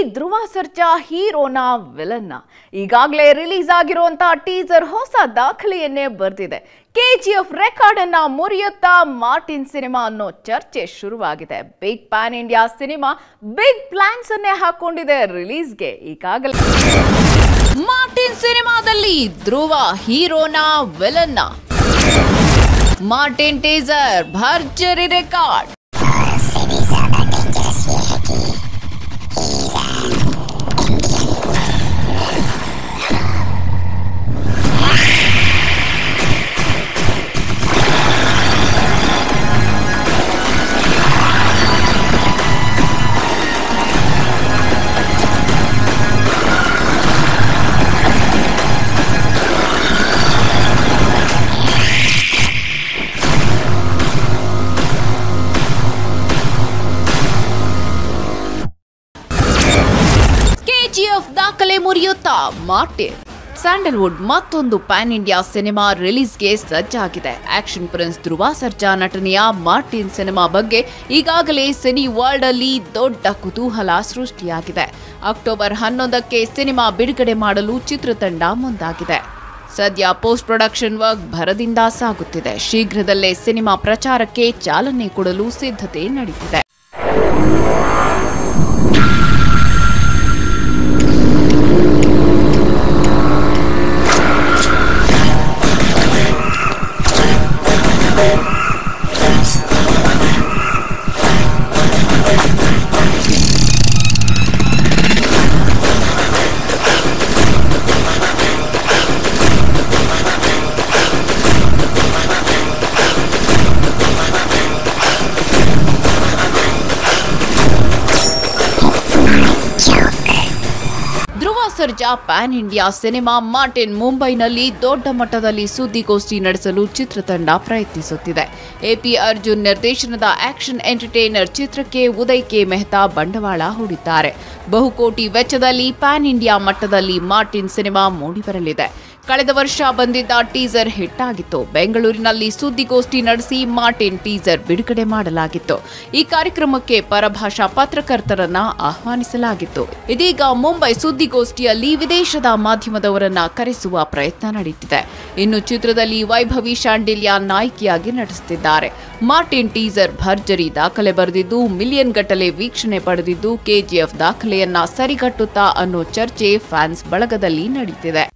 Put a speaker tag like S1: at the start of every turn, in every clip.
S1: ಧ್ರುವ ಸರ್ಜಾ ಹೀರೋನ ವಿಲನ್ನ ಈಗಾಗಲೇ ರಿಲೀಸ್ ಆಗಿರುವಂತಹ ಟೀಸರ್ ಹೊಸ ದಾಖಲೆಯನ್ನೇ ಬರೆದಿದೆ ಕೆಜಿಎಫ್ ರೆಕಾರ್ಡ್ ಅನ್ನ ಮುರಿಯುತ್ತಾ ಮಾರ್ಟಿನ್ ಸಿನಿಮಾ ಅನ್ನೋ ಚರ್ಚೆ ಶುರುವಾಗಿದೆ big pan India cinema big plans ಅನ್ನೇ ಹಾಕೊಂಡಿದೆ ರಿಲೀಸ್ಗೆ ಈಗಾಗಲೇ ಮಾರ್ಟಿನ್ ಸಿನಿಮಾದಲ್ಲಿ ಧ್ರುವ ಹೀರೋನ ವಿಲನ್ನ ಮಾರ್ಟಿನ್ ಟೀಸರ್ ಭರ್ಜರಿ ರೆಕಾರ್ಡ್ ಕೆಜಿಎಫ್ ದಾಖಲೆ ಮುರಿಯುತ್ತಾ ಮಾರ್ಟಿನ್ ಸ್ಯಾಂಡಲ್ವುಡ್ ಮತ್ತೊಂದು ಪ್ಯಾನ್ ಇಂಡಿಯಾ ಸಿನಿಮಾ ರಿಲೀಸ್ಗೆ ಸಜ್ಜಾಗಿದೆ ಆಕ್ಷನ್ ಪ್ರಿನ್ಸ್ ಧ್ರುವ ಸರ್ಜಾ ನಟನೆಯ ಮಾರ್ಟಿನ್ ಸಿನಿಮಾ ಬಗ್ಗೆ ಈಗಾಗಲೇ ಸಿನಿ ವರ್ಲ್ಡ್ ಅಲ್ಲಿ ದೊಡ್ಡ ಕುತೂಹಲ ಸೃಷ್ಟಿಯಾಗಿದೆ ಅಕ್ಟೋಬರ್ ಹನ್ನೊಂದಕ್ಕೆ ಸಿನಿಮಾ ಬಿಡುಗಡೆ ಮಾಡಲು ಚಿತ್ರತಂಡ ಮುಂದಾಗಿದೆ ಸದ್ಯ ಪೋಸ್ಟ್ ಪ್ರೊಡಕ್ಷನ್ ವರ್ಕ್ ಭರದಿಂದ ಸಾಗುತ್ತಿದೆ ಶೀಘ್ರದಲ್ಲೇ ಸಿನಿಮಾ ಪ್ರಚಾರಕ್ಕೆ ಚಾಲನೆ ಕೊಡಲು ಸಿದ್ಧತೆ ನಡೆದಿದೆ Dhruva Sarja pan India cinema Martin ಮುಂಬೈನಲ್ಲಿ ದೊಡ್ಡ ಮಟ್ಟದಲ್ಲಿ ಸುದ್ದಿಗೋಷ್ಠಿ ನಡೆಸಲು ಚಿತ್ರತಂಡ ಪ್ರಯತ್ನಿಸುತ್ತಿದೆ ಎಪಿ ಅರ್ಜುನ್ ನಿರ್ದೇಶನದ ಆಕ್ಷನ್ ಎಂಟರ್ಟೈನರ್ ಚಿತ್ರಕ್ಕೆ ಉದಯ್ ಕೆ ಮೆಹ್ತಾ ಬಂಡವಾಳ ಹೂಡಿದ್ದಾರೆ ಬಹುಕೋಟಿ ವೆಚ್ಚದಲ್ಲಿ ಪ್ಯಾನ್ ಇಂಡಿಯಾ ಮಟ್ಟದಲ್ಲಿ ಮಾರ್ಟಿನ್ ಸಿನಿಮಾ ಮೂಡಿಬರಲಿದೆ ಕಳೆದ ವರ್ಷ ಬಂದಿದ್ದ ಟೀಸರ್ ಹಿಟ್ ಆಗಿತ್ತು ಬೆಂಗಳೂರಿನಲ್ಲಿ ಸುದ್ದಿಗೋಷ್ಠಿ ನಡೆಸಿ ಮಾರ್ಟಿನ್ ಟೀಸರ್ ಬಿಡುಗಡೆ ಮಾಡಲಾಗಿತ್ತು ಈ ಕಾರ್ಯಕ್ರಮಕ್ಕೆ ಪರಭಾಷಾ ಪತ್ರಕರ್ತರನ್ನ ಆಹ್ವಾನಿಸಲಾಗಿತ್ತು ಇದೀಗ ಮುಂಬೈ ಸುದ್ದಿಗೋಷ್ಠಿಯಲ್ಲಿ ವಿದೇಶದ ಮಾಧ್ಯಮದವರನ್ನ ಕರೆಸುವ ಪ್ರಯತ್ನ ನಡೆಯುತ್ತಿದೆ ಇನ್ನು ಚಿತ್ರದಲ್ಲಿ ವೈಭವಿ ಶಾಂಡಿಲ್ಯ ನಾಯಕಿಯಾಗಿ ನಟಿಸುತ್ತಿದ್ದಾರೆ ಮಾರ್ಟಿನ್ ಟೀಸರ್ ಭರ್ಜರಿ ದಾಖಲೆ ಬರೆದಿದ್ದು ಮಿಲಿಯನ್ ಗಟ್ಟಲೆ ವೀಕ್ಷಣೆ ಪಡೆದಿದ್ದು ಕೆಜಿಎಫ್ ದಾಖಲೆಯನ್ನ ಸರಿಗಟ್ಟುತ್ತಾ ಅನ್ನೋ ಚರ್ಚೆ ಫ್ಯಾನ್ಸ್ ಬಳಗದಲ್ಲಿ ನಡೀತಿದೆ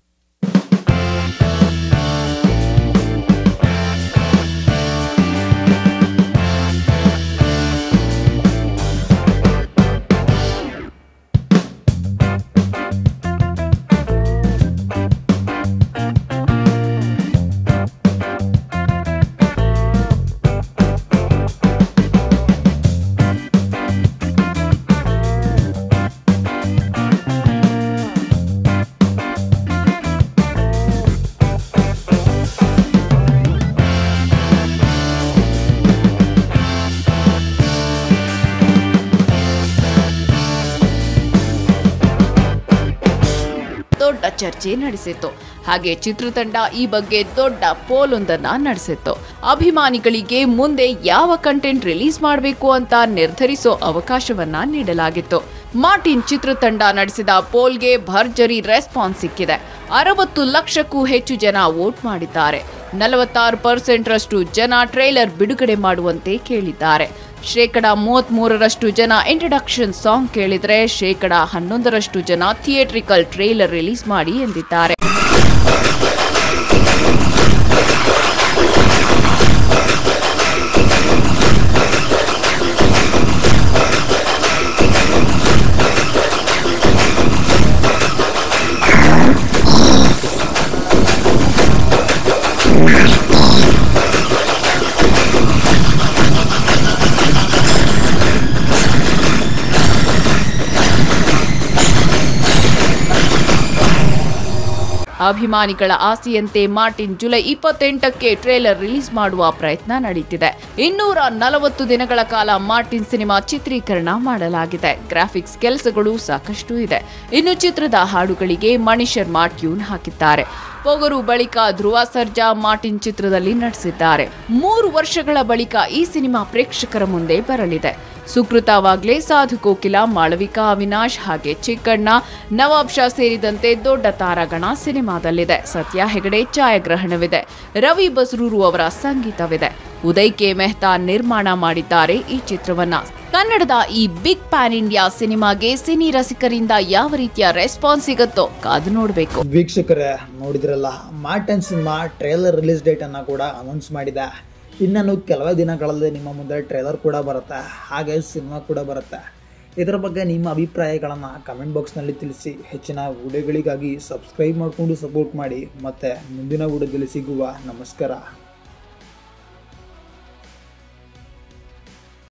S1: ದೊಡ್ಡ ಚರ್ಚೆ ನಡೆಸಿತ್ತು ಹಾಗೆ ಚಿತ್ರತಂಡ ಈ ಬಗ್ಗೆ ದೊಡ್ಡ ಪೋಲೊಂದನ್ನ ನಡೆಸಿತ್ತು ಅಭಿಮಾನಿಗಳಿಗೆ ಮುಂದೆ ಯಾವ ಕಂಟೆಂಟ್ ರಿಲೀಸ್ ಮಾಡಬೇಕು ಅಂತ ನಿರ್ಧರಿಸೋ ಅವಕಾಶವನ್ನ ನೀಡಲಾಗಿತ್ತು ಮಾರ್ಟಿನ್ ಚಿತ್ರತಂಡ ನಡೆಸಿದ ಪೋಲ್ಗೆ ಭರ್ಜರಿ ರೆಸ್ಪಾನ್ಸ್ ಸಿಕ್ಕಿದೆ ಅರವತ್ತು ಲಕ್ಷಕ್ಕೂ ಹೆಚ್ಚು ಜನ ವೋಟ್ ಮಾಡಿದ್ದಾರೆ ನಲವತ್ತಾರು ಪರ್ಸೆಂಟ್ ರಷ್ಟು ಜನ ಟ್ರೇಲರ್ ಬಿಡುಗಡೆ ಮಾಡುವಂತೆ ಕೇಳಿದ್ದಾರೆ ಶೇಕಡ ಮೂವತ್ತ್ ಮೂರರಷ್ಟು ಜನ ಇಂಟ್ರಡಕ್ಷನ್ ಸಾಂಗ್ ಕೇಳಿದ್ರೆ ಶೇಕಡ ಹನ್ನೊಂದರಷ್ಟು ಜನ ಥಿಯೇಟ್ರಿಕಲ್ ಟ್ರೇಲರ್ ರಿಲೀಸ್ ಮಾಡಿ ಎಂದಿದ್ದಾರೆ ಅಭಿಮಾನಿಗಳ ಆಸೆಯಂತೆ ಮಾರ್ಟಿನ್ ಜುಲೈ ಇಪ್ಪತ್ತೆಂಟಕ್ಕೆ ಟ್ರೇಲರ್ ರಿಲೀಸ್ ಮಾಡುವ ಪ್ರಯತ್ನ ನಡೆಯುತ್ತಿದೆ ಇನ್ನೂರ ನಲವತ್ತು ದಿನಗಳ ಕಾಲ ಮಾರ್ಟಿನ್ ಸಿನಿಮಾ ಚಿತ್ರೀಕರಣ ಮಾಡಲಾಗಿದೆ ಗ್ರಾಫಿಕ್ಸ್ ಕೆಲಸಗಳು ಸಾಕಷ್ಟು ಇದೆ ಇನ್ನು ಚಿತ್ರದ ಹಾಡುಗಳಿಗೆ ಮಣಿ ಶರ್ಮಾ ಟ್ಯೂನ್ ಹಾಕಿದ್ದಾರೆ ಪೊಗರು ಬಳಿಕ ಧ್ರುವ ಸರ್ಜಾ ಮಾರ್ಟಿನ್ ಚಿತ್ರದಲ್ಲಿ ನಟಿಸಿದ್ದಾರೆ ಮೂರು ವರ್ಷಗಳ ಬಳಿಕ ಈ ಸಿನಿಮಾ ಪ್ರೇಕ್ಷಕರ ಮುಂದೆ ಬರಲಿದೆ ಸುಕೃತ ವಾಗ್ಲೆ ಸಾಧು ಕೋಕಿಲ ಮಾಳವಿಕಾ ಅವಿನಾಶ್ ಹಾಗೆ ಚಿಕ್ಕಣ್ಣ ನವಾಬ್ ಶಾ ಸೇರಿದಂತೆ ದೊಡ್ಡ ತಾರಾಗಣ ಸಿನಿಮಾದಲ್ಲಿದೆ ಸತ್ಯ ಹೆಗಡೆ ಛಾಯಾಗ್ರಹಣವಿದೆ ರವಿ ಬಸ್ರೂರು ಅವರ ಸಂಗೀತವಿದೆ ಉದಯ್ ಕೆ ಮೆಹ್ತಾ ನಿರ್ಮಾಣ ಮಾಡಿದ್ದಾರೆ ಈ ಚಿತ್ರವನ್ನ ಕನ್ನಡದ ಈ ಬಿಗ್ ಪ್ಯಾನ್ ಇಂಡಿಯಾ ಸಿನಿಮಾಗೆ ಸಿನಿ ರಸಿಕರಿಂದ ಯಾವ ರೀತಿಯ ರೆಸ್ಪಾನ್ಸ್ ಸಿಗುತ್ತೋ ಕಾದು ನೋಡಬೇಕು
S2: ವೀಕ್ಷಕರೇ ನೋಡಿದ್ರಲ್ಲ Martin cinema trailer release date ಅನ್ನ ಕೂಡ ಅನೌನ್ಸ್ ಮಾಡಿದೆ ಇನ್ನೇನು ಕೆಲವೇ ದಿನಗಳಲ್ಲಿ ನಿಮ್ಮ ಮುಂದೆ ಟ್ರೇಲರ್ ಕೂಡ ಬರುತ್ತೆ ಹಾಗೆ ಸಿನಿಮಾ ಕೂಡ ಬರುತ್ತೆ ಇದರ ಬಗ್ಗೆ ನಿಮ್ಮ ಅಭಿಪ್ರಾಯಗಳನ್ನು ಕಮೆಂಟ್ ಬಾಕ್ಸ್ನಲ್ಲಿ ತಿಳಿಸಿ ಹೆಚ್ಚಿನ ವಿಡಿಯೋಗಳಿಗಾಗಿ ಸಬ್ಸ್ಕ್ರೈಬ್ ಮಾಡಿಕೊಂಡು ಸಪೋರ್ಟ್ ಮಾಡಿ ಮತ್ತು ಮುಂದಿನ ವಿಡಿಯೋದಲ್ಲಿ ಸಿಗುವ ನಮಸ್ಕಾರ